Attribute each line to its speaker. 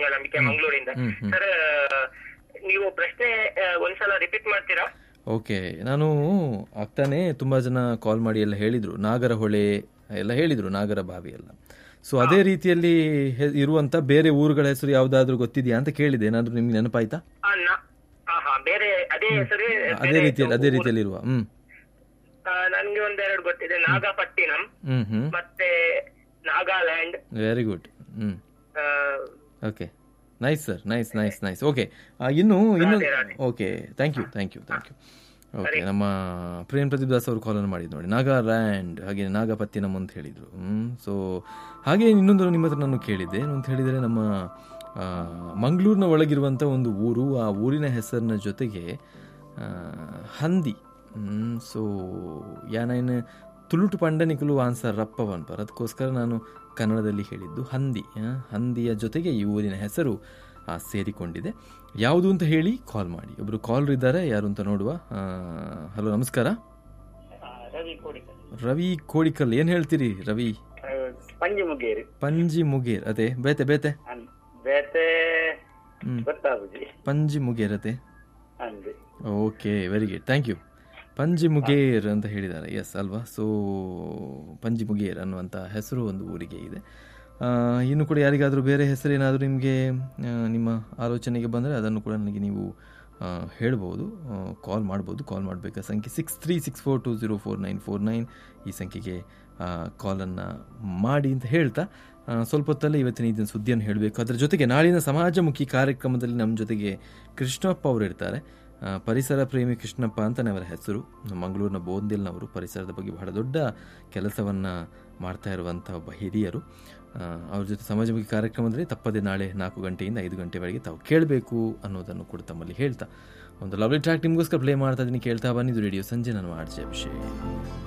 Speaker 1: ನಂಬಿಕೆ ಮಂಗಳೂರಿಂದ
Speaker 2: ಹ್ಮ್, ಹ್ಮ್.
Speaker 1: ಸರ್ ನೀವು ಪ್ರಶ್ನೆ ಆ, ಒಂದ್ಸಲ ರಿಪೀಟ್ ಮಾಡ್ತೀರಾ
Speaker 2: ಓಕೆ ನಾನು ಆಗ್ತಾನೆ ತುಂಬ ಜನ ಕಾಲ್ ಮಾಡಿ ಎಲ್ಲ ಹೇಳಿದರು ನಾಗರಹೊಳೆ ಎಲ್ಲ ಹೇಳಿದರು ನಾಗರ ಬಾವಿ ಎಲ್ಲ ಸೊ ಅದೇ ರೀತಿಯಲ್ಲಿ ಹೆ- ಇರುವಂತ ಬೇರೆ ಊರುಗಳ ಹೆಸರು ಯಾವುದಾದ್ರೂ ಗೊತ್ತಿದೆಯಾ ಅಂತ ಕೇಳಿದೆ ಏನಾದರೂ ನಿಮ್ಗೆ ನೆನಪಾಯ್ತಾ
Speaker 1: ಆ, ನಾ- ಆ, ಹಾ ಬೇರೆ ಅದೇ ಹೆಸರು
Speaker 2: ಅದೇ ರೀತಿಯಲ್ಲಿ ಅದೇ ರೀತಿಯಲ್ಲಿ ಇರುವ ಹ್ಮ್
Speaker 1: ನನ್ಗೆ ಒಂದೆರಡು ಗೊತ್ತಿದೆ ನಾಗಪಟ್ಟಿನಂ
Speaker 2: ಹ್ಮ್ ಹ್ಮ್
Speaker 1: ಮತ್ತೆ ನಾಗಾಲ್ಯಾಂಡ್
Speaker 2: ವೆರಿ ಗುಡ್ ಹ್ಮ್
Speaker 1: ಆ,
Speaker 2: okay nice sir nice nice nice okay ಇನ್ನು ಇನ್ನು okay thank you thank you thank you okay ನಮ್ಮ ಪ್ರೇಮ್ ಪ್ರದೀಪ್ ದಾಸ್ ಅವರು ಕಾಲನ್ನು ಮಾಡಿದ್ದು ನೋಡಿ ನಾಗಾಲ್ಯಾಂಡ್ ಹಾಗೆ ನಾಗಪತ್ತಿನಂ ಅಂತ ಹೇಳಿದರು ಹ್ಞೂ ಸೊ ಹಾಗೆ ಇನ್ನೊಂದು ನಿಮ್ಮ ಹತ್ರ ನಾನು ಕೇಳಿದ್ದೆ ಏನು ಅಂತ ಹೇಳಿದರೆ ನಮ್ಮ ಆ, ಮಂಗಳೂರಿನ ಒಳಗಿರುವಂಥ ಒಂದು ಊರು ಆ ಊರಿನ ಹೆಸರಿನ ಜೊತೆಗೆ ಆ, ಹಂದಿ ಸೊ ಯಾನೇನು ತುಳುಟು ಪಂಡನಿಕಲು ಆನ್ಸರ್ ರಪ್ಪವನ್ ಪರ್ ಅದಕ್ಕೋಸ್ಕರ ನಾನು ಕನ್ನಡದಲ್ಲಿ ಹೇಳಿದ್ದು ಹಂದಿ ಆ, ಹಂದಿಯ ಜೊತೆಗೆ ಈ ಊರಿನ ಹೆಸರು ಆ, ಸೇರಿಕೊಂಡಿದೆ ಯಾವುದು ಅಂತ ಹೇಳಿ ಕಾಲ್ ಮಾಡಿ ಒಬ್ಬರು ಕಾಲರ್ ಇದ್ದಾರೆ ಯಾರು ಅಂತ ನೋಡುವ ಹಲೋ ನಮಸ್ಕಾರ
Speaker 1: ರವಿ ಕೋಡಿಕರ್
Speaker 2: ರವಿ ಕೋಡಿಕಲ್ ಏನು ಹೇಳ್ತೀರಿ ರವಿ
Speaker 1: ಪಂಜಿ ಮುಗೇರಿ
Speaker 2: ಪಂಜಿ ಮುಗೇರ್ ಅದೇ ಬೇತೆ ಬೇತೆ
Speaker 1: ಬೇತೆ
Speaker 2: ಹ್ಮ್.
Speaker 1: ಗೊತ್ತಾಗುಜಿ
Speaker 2: ಪಂಜಿ ಮುಗೇರ್ ಅದೇ
Speaker 1: ಅಂದೆ
Speaker 2: okay very good thank you Panji Muger ಅಂತ ಹೇಳಿದ್ದಾರೆ ಎಸ್ ಅಲ್ವಾ ಸೊ ಪಂಜಿ ಮುಗೇರ್ ಅನ್ನುವಂಥ ಹೆಸರು ಒಂದು ಊರಿಗೆ ಇದೆ ಆ, ಇನ್ನು ಕೂಡ ಯಾರಿಗಾದರೂ ಬೇರೆ ಹೆಸರು ಏನಾದರೂ ನಿಮಗೆ ನಿಮ್ಮ ಆಲೋಚನೆಗೆ ಬಂದರೆ ಅದನ್ನು ಕೂಡ ನನಗೆ ನೀವು ಆ, ಹೇಳ್ಬೋದು ಕಾಲ್ ಮಾಡ್ಬೋದು ಕಾಲ್ ಮಾಡಬೇಕಾದ ಸಂಖ್ಯೆ six three six four two zero four nine four nine ಈ ಸಂಖ್ಯೆಗೆ ಕಾಲನ್ನು ಮಾಡಿ ಅಂತ ಹೇಳ್ತಾ ಆ, ಸ್ವಲ್ಪ ಹೊತ್ತಲ್ಲೇ ಇವತ್ತಿನ ಇದನ್ನ ಸುದ್ದಿಯನ್ನು ಹೇಳಬೇಕು ಅದರ ಜೊತೆಗೆ ನಾಳಿನ ಸಮಾಜಮುಖಿ ಕಾರ್ಯಕ್ರಮದಲ್ಲಿ ನಮ್ಮ ಜೊತೆಗೆ ಕೃಷ್ಣಪ್ಪ ಅವರು ಇರ್ತಾರೆ ಆ, ಪರಿಸರ ಪ್ರೇಮಿ ಕೃಷ್ಣಪ್ಪ ಅಂತಾನೆ ಅವರ ಹೆಸರು ಮಂಗಳೂರಿನ ಬೋಂದಿಲ್ನವರು ಪರಿಸರದ ಬಗ್ಗೆ ಬಹಳ ದೊಡ್ಡ ಕೆಲಸವನ್ನು ಮಾಡ್ತಾ ಇರುವಂಥ ಒಬ್ಬ ಹಿರಿಯರು ಆ, ಅವ್ರ ಜೊತೆ ಸಮಾಜಮುಖಿ ಕಾರ್ಯಕ್ರಮದಲ್ಲಿ ತಪ್ಪದೆ ನಾಳೆ ನಾಲ್ಕು ಗಂಟೆಯಿಂದ ಐದು ಗಂಟೆವರೆಗೆ ತಾವು ಕೇಳಬೇಕು ಅನ್ನೋದನ್ನು ಕೂಡ ತಮ್ಮಲ್ಲಿ ಹೇಳ್ತಾ ಒಂದು ಲವ್ಲಿ ಟ್ರ್ಯಾಕ್ ನಿಮಗೋಸ್ಕರ ಪ್ಲೇ ಮಾಡ್ತಾ ಇದ್ದೀನಿ ಕೇಳ್ತಾ ಬನ್ನಿದ್ದು ರೇಡಿಯೋ ಸಂಜೆ ನಾನು ಆರ್ಜೆ ಅಭಿಷೇಕ್